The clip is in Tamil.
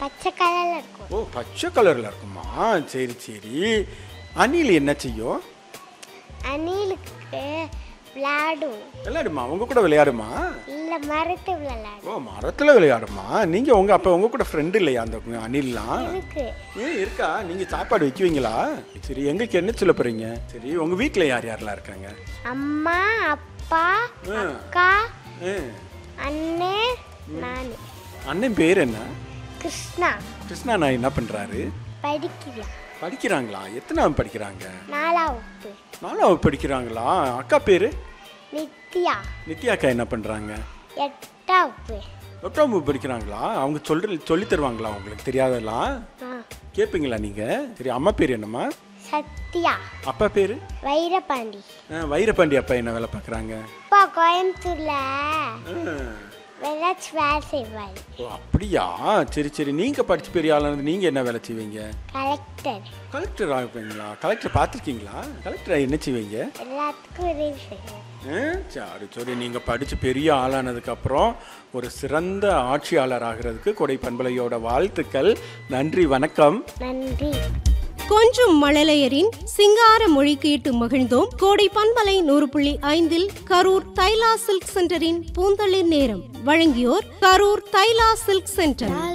பச்சை கலரில் இருக்கும் ஓ பச்சை கலரில் இருக்குமா சரி சரி அணில் என்ன செய்யும் அணிலுக்கு விளையாடும் விளையாடுமா உங்க கூட விளையாடுமா இல்லை மரத்து விளையாடும் ஓ மரத்தில் விளையாடுமா நீங்கள் உங்கள் அப்போ உங்கள் கூட ஃப்ரெண்டு இல்லையா அந்த அணில்லாம் இருக்கு ஏன் இருக்கா நீங்கள் சாப்பாடு வைக்குவீங்களா சரி எங்களுக்கு என்ன சொல்ல போகிறீங்க சரி உங்கள் வீட்டில் யார் யாரெல்லாம் இருக்காங்க அம்மா அப்பா ஆ. அக்கா ஆ. அண்ணே நான் அண்ணன் பேர் என்ன கிருஷ்ணா கிருஷ்ணா நான் என்ன பண்ணுறாரு படிக்கலாம் படிக்கிறாங்களா எத்தனாவது படிக்கிறாங்க நாலாம் வகுப்பு நாலாவது படிக்கிறாங்களா அக்கா பேர் நித்யா நித்யா அக்கா என்ன பண்ணுறாங்க எட்டாம் வகுப்பு எட்டாம் வகுப்பு படிக்கிறாங்களா அவங்க சொல்ற சொல்லி தருவாங்களா உங்களுக்கு தெரியாதெல்லாம் ஆ கேட்பீங்களா நீங்கள் சரி அம்மா பேர் என்னம்மா சத்யா அப்பா பேர் வைரபாண்டி வைரபாண்டி அப்பா என்ன வேலை பார்க்குறாங்க அப்பா கோயம்புத்தூர்ல வெளாச்சு வேலை செய்வார் ஓ அப்படியா சரி சரி நீங்கள் படிச்சு பெரிய ஆளானது நீங்கள் என்ன வேலை செய்வீங்க கலெக்டர் கலெக்டர் ஆகுவீங்களா கலெக்டர் பார்த்துருக்கீங்களா கலெக்டர் என்ன செய்வீங்க எல்லாத்துக்கும் உதவி செய்வார் ஆ, சரி சரி நீங்கள் படித்து பெரிய ஆளானதுக்கப்புறம் ஒரு சிறந்த ஆட்சியாளர் ஆகிறதுக்கு கொடை பண்பலையோட வாழ்த்துக்கள் நன்றி வணக்கம் நன்றி கொஞ்சும் மழலையரின் சிங்கார மொழி கேட்டு மகிழ்ந்தோம் கோடை பண்பலை நூறு புள்ளி ஐந்தில் கரூர் தைலா சில்க் சென்டரின் பூந்தளிர் நேரம் வழங்கியோர் கரூர் தைலா சில்க் சென்டர்